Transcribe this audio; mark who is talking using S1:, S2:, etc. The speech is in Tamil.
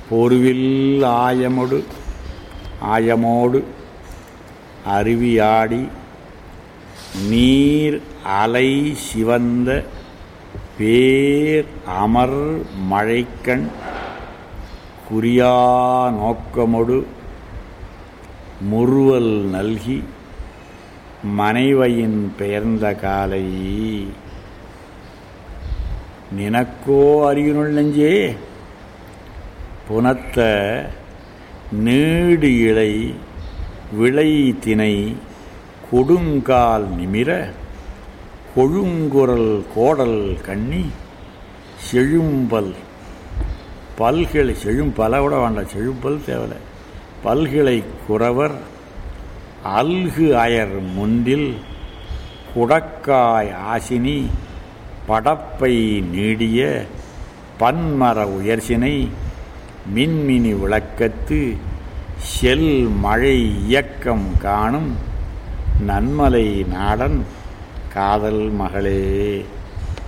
S1: பொருவில் ஆயமொடு ஆயமோடு அருவியாடி நீர் அலை சிவந்த பேர் அமர் மழைக்கண் குறியா நோக்கமொடு முறுவல் நல்கி மனைவையின் பெயர்ந்த காலை நினக்கோ அறியுனுள் நெஞ்சே புனத்த நீடு இழை விளை திணை கொடுங்கால் நிமிர கொழுங்குரல் கோடல் கண்ணி செழும்பல் பல்கிளை செழும்பல விட வேண்டாம் செழும்பல் தேவலை பல்கிளை குறவர் அல்கு அயர் முந்தில் குடக்காய் ஆசினி படப்பை நீடிய பன்மர உயர்சினை மின்மினி விளக்கத்து செல் மழை இயக்கம் காணும் நன்மலை நாடன் காதல் மகளே